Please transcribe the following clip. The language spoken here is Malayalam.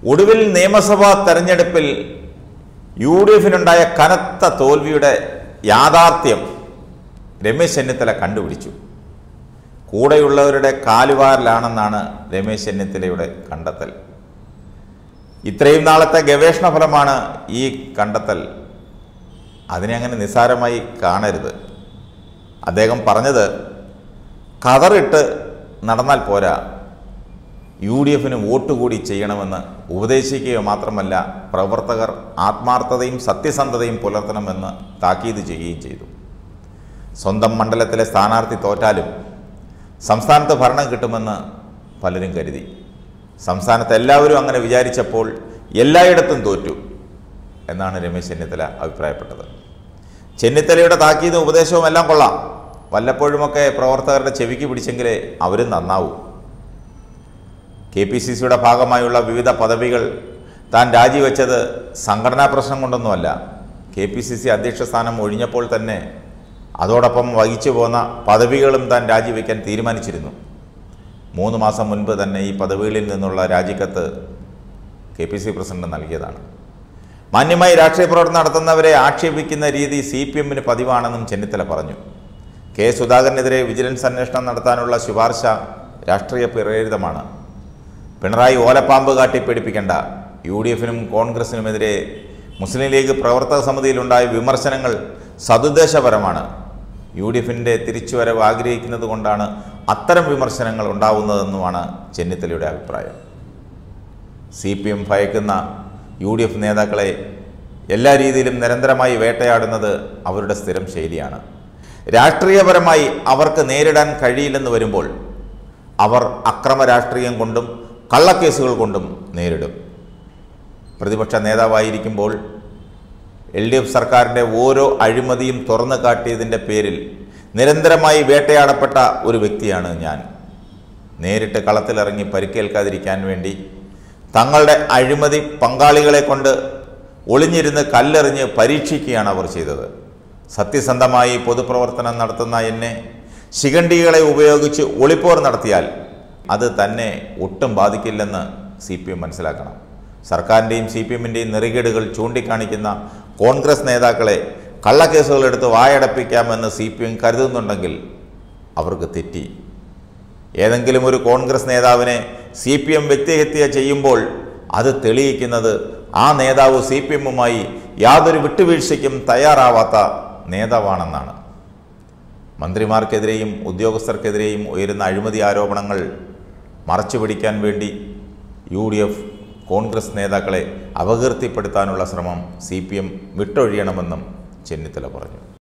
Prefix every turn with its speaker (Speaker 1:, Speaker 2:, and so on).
Speaker 1: ഒടുവിൽ നിയമസഭാ തെരഞ്ഞെടുപ്പിൽ യു ഡി എഫിനുണ്ടായ കനത്ത തോൽവിയുടെ യാഥാർത്ഥ്യം രമേശ് ചെന്നിത്തല കണ്ടുപിടിച്ചു കൂടെയുള്ളവരുടെ കാലുവാരലാണെന്നാണ് രമേശ് ചെന്നിത്തലയുടെ കണ്ടെത്തൽ ഇത്രയും നാളത്തെ ഗവേഷണ ഫലമാണ് ഈ കണ്ടെത്തൽ അതിനെ അങ്ങനെ നിസ്സാരമായി കാണരുത് അദ്ദേഹം പറഞ്ഞത് കതറിട്ട് നടന്നാൽ പോരാ യു ഡി എഫിന് വോട്ട് കൂടി ചെയ്യണമെന്ന് ഉപദേശിക്കുകയോ മാത്രമല്ല പ്രവർത്തകർ ആത്മാർത്ഥതയും സത്യസന്ധതയും പുലർത്തണമെന്ന് താക്കീത് ചെയ്യുകയും ചെയ്തു സ്വന്തം മണ്ഡലത്തിലെ സ്ഥാനാർത്ഥി തോറ്റാലും സംസ്ഥാനത്ത് ഭരണം കിട്ടുമെന്ന് പലരും കരുതി സംസ്ഥാനത്ത് എല്ലാവരും അങ്ങനെ വിചാരിച്ചപ്പോൾ എല്ലായിടത്തും തോറ്റു എന്നാണ് രമേശ് ചെന്നിത്തല അഭിപ്രായപ്പെട്ടത് ചെന്നിത്തലയുടെ താക്കീതും ഉപദേശവും എല്ലാം കൊള്ളാം വല്ലപ്പോഴുമൊക്കെ പ്രവർത്തകരുടെ ചെവിക്ക് പിടിച്ചെങ്കിലേ അവരും നന്നാവൂ കെ പി സി സിയുടെ ഭാഗമായുള്ള വിവിധ പദവികൾ താൻ രാജിവെച്ചത് സംഘടനാ പ്രശ്നം കൊണ്ടൊന്നുമല്ല കെ പി സി സി അധ്യക്ഷ സ്ഥാനം ഒഴിഞ്ഞപ്പോൾ തന്നെ അതോടൊപ്പം വഹിച്ചു പോന്ന പദവികളും താൻ രാജിവെക്കാൻ തീരുമാനിച്ചിരുന്നു മൂന്ന് മാസം മുൻപ് തന്നെ ഈ പദവികളിൽ നിന്നുള്ള രാജിക്കത്ത് കെ പി സി പ്രസിഡന്റ് നൽകിയതാണ് മാന്യമായി രാഷ്ട്രീയ പ്രവർത്തനം നടത്തുന്നവരെ ആക്ഷേപിക്കുന്ന രീതി സി പി എമ്മിന് പതിവാണെന്നും ചെന്നിത്തല പറഞ്ഞു കെ സുധാകരനെതിരെ വിജിലൻസ് അന്വേഷണം നടത്താനുള്ള ശുപാർശ രാഷ്ട്രീയ പ്രേരിതമാണ് പിണറായി ഓലപ്പാമ്പ് കാട്ടി പേടിപ്പിക്കേണ്ട യു ഡി എഫിനും കോൺഗ്രസിനുമെതിരെ മുസ്ലിം ലീഗ് പ്രവർത്തക സമിതിയിലുണ്ടായ വിമർശനങ്ങൾ സതുദ്ദേശപരമാണ് യു ഡി എഫിൻ്റെ തിരിച്ചുവരവ് ആഗ്രഹിക്കുന്നത് കൊണ്ടാണ് അത്തരം വിമർശനങ്ങൾ ഉണ്ടാവുന്നതെന്നുമാണ് ചെന്നിത്തലയുടെ അഭിപ്രായം സി പി എം ഭയക്കുന്ന യു ഡി എഫ് നേതാക്കളെ എല്ലാ രീതിയിലും നിരന്തരമായി വേട്ടയാടുന്നത് അവരുടെ സ്ഥിരം ശൈലിയാണ് രാഷ്ട്രീയപരമായി അവർക്ക് നേരിടാൻ കഴിയില്ലെന്ന് വരുമ്പോൾ അവർ അക്രമ രാഷ്ട്രീയം കൊണ്ടും കള്ളക്കേസുകൾ കൊണ്ടും നേരിടും പ്രതിപക്ഷ നേതാവായിരിക്കുമ്പോൾ എൽ ഡി എഫ് സർക്കാരിൻ്റെ ഓരോ അഴിമതിയും തുറന്നു കാട്ടിയതിൻ്റെ പേരിൽ നിരന്തരമായി വേട്ടയാടപ്പെട്ട ഒരു വ്യക്തിയാണ് ഞാൻ നേരിട്ട് കളത്തിലിറങ്ങി പരിക്കേൽക്കാതിരിക്കാൻ വേണ്ടി തങ്ങളുടെ അഴിമതി പങ്കാളികളെ കൊണ്ട് ഒളിഞ്ഞിരുന്ന് കല്ലെറിഞ്ഞ് പരീക്ഷിക്കുകയാണ് അവർ ചെയ്തത് സത്യസന്ധമായി പൊതുപ്രവർത്തനം നടത്തുന്ന എന്നെ ശിഖണ്ഡികളെ ഉപയോഗിച്ച് ഒളിപ്പോർ നടത്തിയാൽ അത് തന്നെ ഒട്ടും ബാധിക്കില്ലെന്ന് സി പി എം മനസ്സിലാക്കണം സർക്കാരിൻ്റെയും സി പി എമ്മിൻ്റെയും നെറികേടുകൾ ചൂണ്ടിക്കാണിക്കുന്ന കോൺഗ്രസ് നേതാക്കളെ കള്ളക്കേസുകൾ എടുത്ത് വായടപ്പിക്കാമെന്ന് സി പി എം കരുതുന്നുണ്ടെങ്കിൽ അവർക്ക് തെറ്റി ഏതെങ്കിലും ഒരു കോൺഗ്രസ് നേതാവിനെ സി പി എം വ്യക്തിഹത്യ ചെയ്യുമ്പോൾ അത് തെളിയിക്കുന്നത് ആ നേതാവ് സി പി എമ്മുമായി യാതൊരു വിട്ടുവീഴ്ചയ്ക്കും തയ്യാറാവാത്ത നേതാവാണെന്നാണ് മന്ത്രിമാർക്കെതിരെയും ഉദ്യോഗസ്ഥർക്കെതിരെയും ഉയരുന്ന അഴിമതി ആരോപണങ്ങൾ മറച്ചുപിടിക്കാൻ വേണ്ടി യു ഡി എഫ് കോൺഗ്രസ് നേതാക്കളെ അപകീർത്തിപ്പെടുത്താനുള്ള ശ്രമം സി പി എം വിട്ടൊഴിയണമെന്നും ചെന്നിത്തല പറഞ്ഞു